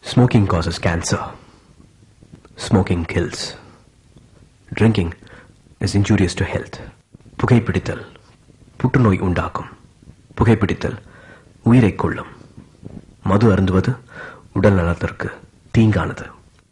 Smoking causes cancer. Smoking kills. Drinking is injurious to health. புகைப்பிடித்தல் புற்றுநோய் உண்டாக்கும் புகைப்பிடித்தல் உயிரை கொள்ளும் மது அருந்துவது உடல் நலத்திற்கு தீங்கானது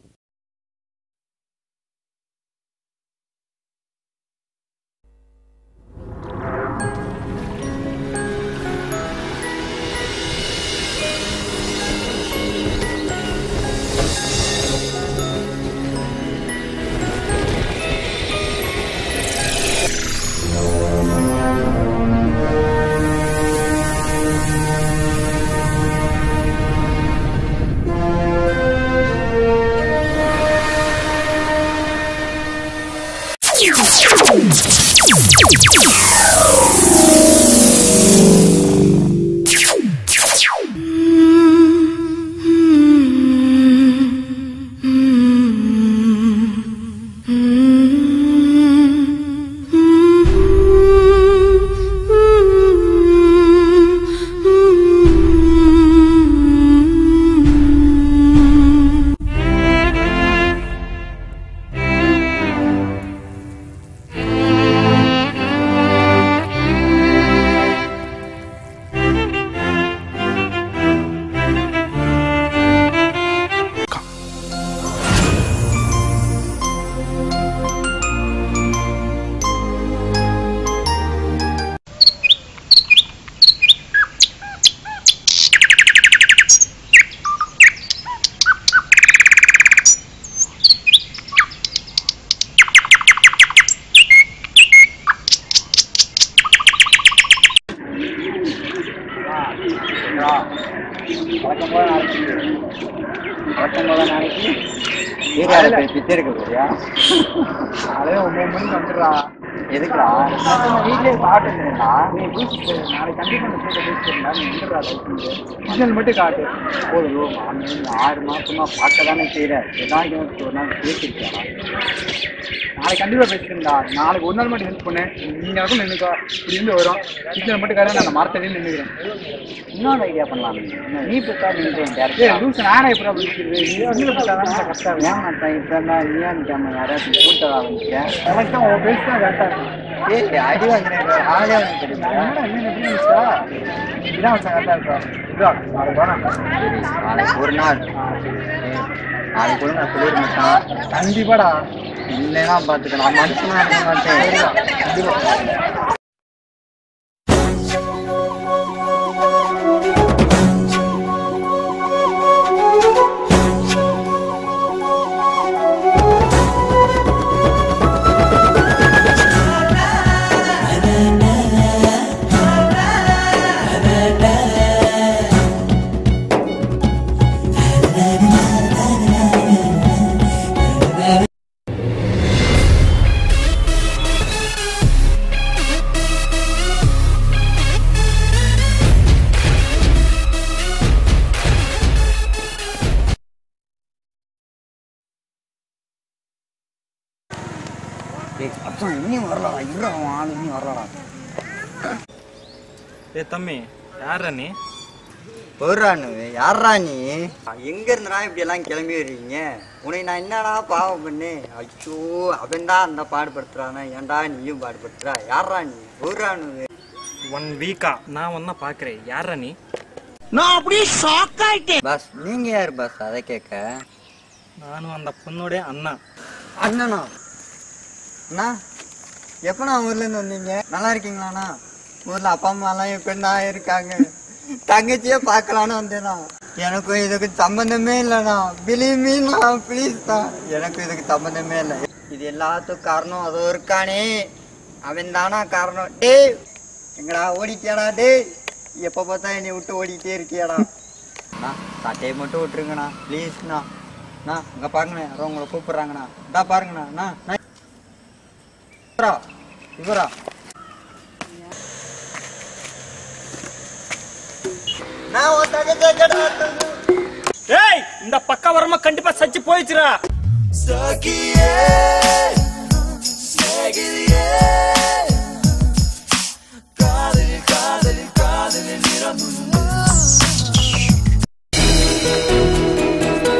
வழக்கம் போல நாளைக்கு வழக்கம் போல நாளைக்கு ஏரியாவில் போய் பிச்சை எடுக்க போறியா அதே ஒன்பது மணிக்கு வந்துடுறா எதுக்குடா வீட்லயே சாப்பிட்டுருந்தா நீ பீச் நாளைக்கு கண்டிப்பாக இந்த சைட்டை பீச் இருந்தா நீ வந்துடுறா சிக்னல் மட்டும் காட்டு போதும் ஆறு மாசமா பார்க்க தானே செய்யற ஏதாவது எனக்கு ஒரு நாள் பேசிருக்கா நாளைக்கு கண்டிப்பா பேசிருந்தா நாளைக்கு ஒரு நாள் மட்டும் ஹெல்ப் பண்ணு நீங்க வரைக்கும் நின்னுக்கோ இப்படி இருந்து வரும் சிக்னல் மட்டும் காட்டு நான் மரத்தடியில் நின்னுக்கிறேன் இன்னொரு ஐடியா பண்ணலாம் நீ புக்கா நீ லூஸ் நானே எப்படி பிடிக்கிறது நீ வந்து புக்கா தான் கஷ்டம் ஏன் மாட்டேன் இப்போ தான் நீ நிற்காம யாராச்சும் கூட்டதா வந்துட்டேன் எனக்கு தான் உன் பேசி தான் கரெக்டாக இருக்கும் ஏய் அடி வாங்குறேன் ஆளே வந்து தெரியுமா என்னடா என்ன எப்படி இருந்துச்சா இதான் வச்சா கரெக்டாக இருக்கும் இதுதான் நாளைக்கு வேணாம் நாளைக்கு ஒரு நாள் நாளைக்கு கூட நான் சொல்லிட மாட்டான் கண்டிப்பாடா இல்லைன்னா பார்த்துக்கலாம் மனுஷனா இருக்க மாட்டேன் கண்டிப்பா டேய் அப்புறம் இன்னும் வரலடா இருடா அவன் ஆள் இன்னும் வரலடா ஏ தம்பி யாரா நீ போடுறானு யாரா நீ எங்க இருந்தடா இப்படி எல்லாம் கிளம்பி வர்றீங்க உன்னை நான் என்னடா பாவம் பண்ணு அச்சோ அவன்டா அந்த பாடுபடுத்துறானா ஏன்டா நீயும் பாடுபடுத்துறா யாரா நீ போடுறானு ஒன் வீக்கா நான் ஒன்னா பாக்குறேன் யாரா நீ பஸ் நீங்க யார் பஸ் அதை கேட்க நானும் அந்த பொண்ணோட அண்ணா அண்ணனா அண்ணா எப்பண்ணா ஊர்ல இருந்து வந்தீங்க நல்லா இருக்கீங்களாண்ணா ஊர்ல அப்பா அம்மா எல்லாம் எப்படிண்ணா இருக்காங்க தங்கச்சியே பார்க்கலான்னு வந்தேண்ணா எனக்கும் இதுக்கு சம்பந்தமே இல்லைண்ணா பிலிமீண்ணா ப்ளீஸ் தான் எனக்கும் இதுக்கு சம்பந்தமே இல்லை இது எல்லாத்துக்கும் காரணம் அதோ இருக்கானே அவன் தானா காரணம் டேய் எங்கடா ஓடிட்டியாடா டேய் எப்போ பார்த்தா என்னை விட்டு ஓடிட்டே இருக்கியாடா அண்ணா சட்டையை மட்டும் விட்டுருங்கண்ணா ப்ளீஸ்ண்ணா அண்ணா இங்க பாருங்கண்ணா யாரோ உங்களை கூப்பிடுறாங்கண்ணா இதா பாருங்கண்ணா அண்ணா அண்ணா. இவரா இவரா நான் உன் தங்கச்சியை கடை ஏய் இந்த பக்க வரமா கண்டிப்பா சச்சி போயிச்சுரா காதலில் காதலில் நிறமும்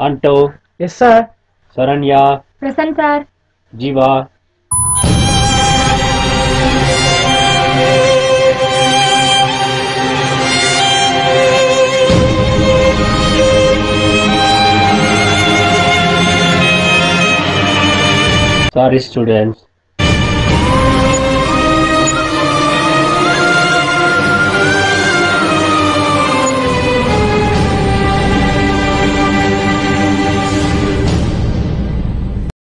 Anto, yes sir Saranya, present sir Jiva. Sorry students,